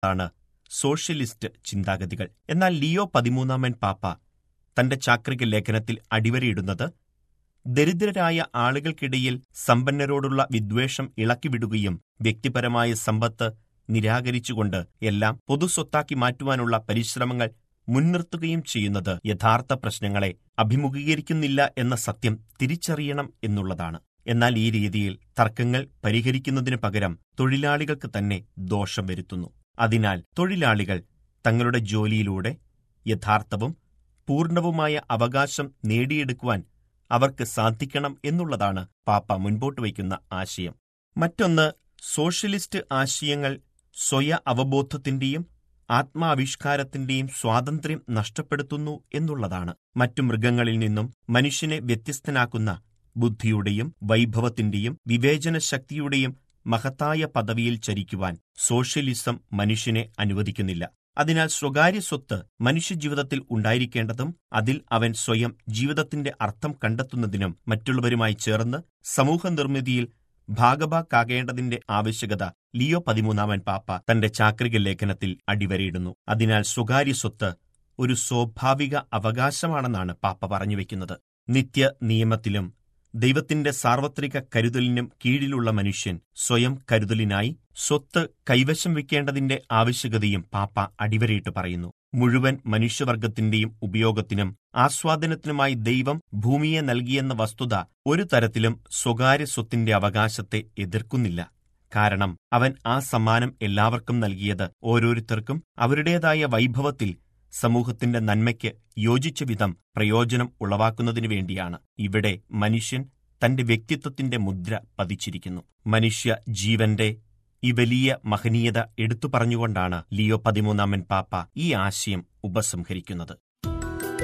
എന്നുള്ളതാണ് സോഷ്യലിസ്റ്റ് ചിന്താഗതികൾ എന്നാൽ ലിയോ പതിമൂന്നാമൻ പാപ്പ തന്റെ ചാക്രിക ലേഖനത്തിൽ അടിവരയിടുന്നത് ദരിദ്രരായ ആളുകൾക്കിടയിൽ സമ്പന്നരോടുള്ള വിദ്വേഷം ഇളക്കിവിടുകയും വ്യക്തിപരമായ സമ്പത്ത് നിരാകരിച്ചുകൊണ്ട് എല്ലാം പൊതുസ്വത്താക്കി മാറ്റുവാനുള്ള പരിശ്രമങ്ങൾ മുൻനിർത്തുകയും ചെയ്യുന്നത് യഥാർത്ഥ പ്രശ്നങ്ങളെ അഭിമുഖീകരിക്കുന്നില്ല എന്ന സത്യം തിരിച്ചറിയണം എന്നുള്ളതാണ് എന്നാൽ ഈ രീതിയിൽ തർക്കങ്ങൾ പരിഹരിക്കുന്നതിനു പകരം തൊഴിലാളികൾക്ക് തന്നെ ദോഷം വരുത്തുന്നു അതിനാൽ തൊഴിലാളികൾ തങ്ങളുടെ ജോലിയിലൂടെ യഥാർത്ഥവും പൂർണ്ണവുമായ അവകാശം നേടിയെടുക്കുവാൻ അവർക്ക് സാധിക്കണം എന്നുള്ളതാണ് പാപ്പ മുൻപോട്ട് വയ്ക്കുന്ന ആശയം മറ്റൊന്ന് സോഷ്യലിസ്റ്റ് ആശയങ്ങൾ സ്വയ അവബോധത്തിന്റെയും ആത്മാവിഷ്കാരത്തിന്റെയും സ്വാതന്ത്ര്യം നഷ്ടപ്പെടുത്തുന്നു എന്നുള്ളതാണ് മറ്റു മൃഗങ്ങളിൽ നിന്നും മനുഷ്യനെ വ്യത്യസ്തനാക്കുന്ന ബുദ്ധിയുടെയും വൈഭവത്തിന്റെയും വിവേചന ശക്തിയുടെയും മഹത്തായ പദവിയിൽ ചരിക്കുവാൻ സോഷ്യലിസം മനുഷ്യനെ അനുവദിക്കുന്നില്ല അതിനാൽ സ്വകാര്യ സ്വത്ത് മനുഷ്യജീവിതത്തിൽ ഉണ്ടായിരിക്കേണ്ടതും അതിൽ അവൻ സ്വയം ജീവിതത്തിന്റെ അർത്ഥം കണ്ടെത്തുന്നതിനും മറ്റുള്ളവരുമായി ചേർന്ന് സമൂഹ നിർമ്മിതിയിൽ ഭാഗഭാക്കാകേണ്ടതിന്റെ ആവശ്യകത ലിയോ പതിമൂന്നാമൻ പാപ്പ തന്റെ ചാക്രിക ലേഖനത്തിൽ അടിവരയിടുന്നു അതിനാൽ സ്വകാര്യ സ്വത്ത് ഒരു സ്വാഭാവിക അവകാശമാണെന്നാണ് പാപ്പ പറഞ്ഞുവെക്കുന്നത് നിത്യ നിയമത്തിലും ദൈവത്തിന്റെ സാർവത്രിക കരുതലിനും കീഴിലുള്ള മനുഷ്യൻ സ്വയം കരുതലിനായി സ്വത്ത് കൈവശം വെക്കേണ്ടതിന്റെ ആവശ്യകതയും പാപ്പ അടിവരയിട്ട് പറയുന്നു മുഴുവൻ മനുഷ്യവർഗത്തിന്റെയും ഉപയോഗത്തിനും ആസ്വാദനത്തിനുമായി ദൈവം ഭൂമിയെ നൽകിയെന്ന വസ്തുത ഒരു തരത്തിലും സ്വകാര്യ സ്വത്തിന്റെ അവകാശത്തെ എതിർക്കുന്നില്ല കാരണം അവൻ ആ സമ്മാനം എല്ലാവർക്കും നൽകിയത് ഓരോരുത്തർക്കും അവരുടേതായ വൈഭവത്തിൽ സമൂഹത്തിന്റെ നന്മയ്ക്ക് യോജിച്ച വിധം പ്രയോജനം ഉളവാക്കുന്നതിനു വേണ്ടിയാണ് ഇവിടെ മനുഷ്യൻ തന്റെ വ്യക്തിത്വത്തിന്റെ മുദ്ര പതിച്ചിരിക്കുന്നു മനുഷ്യ ജീവന്റെ ഈ വലിയ മഹനീയത എടുത്തു പറഞ്ഞുകൊണ്ടാണ് ലിയോ പതിമൂന്നാമൻ പാപ്പ ഈ ആശയം ഉപസംഹരിക്കുന്നത്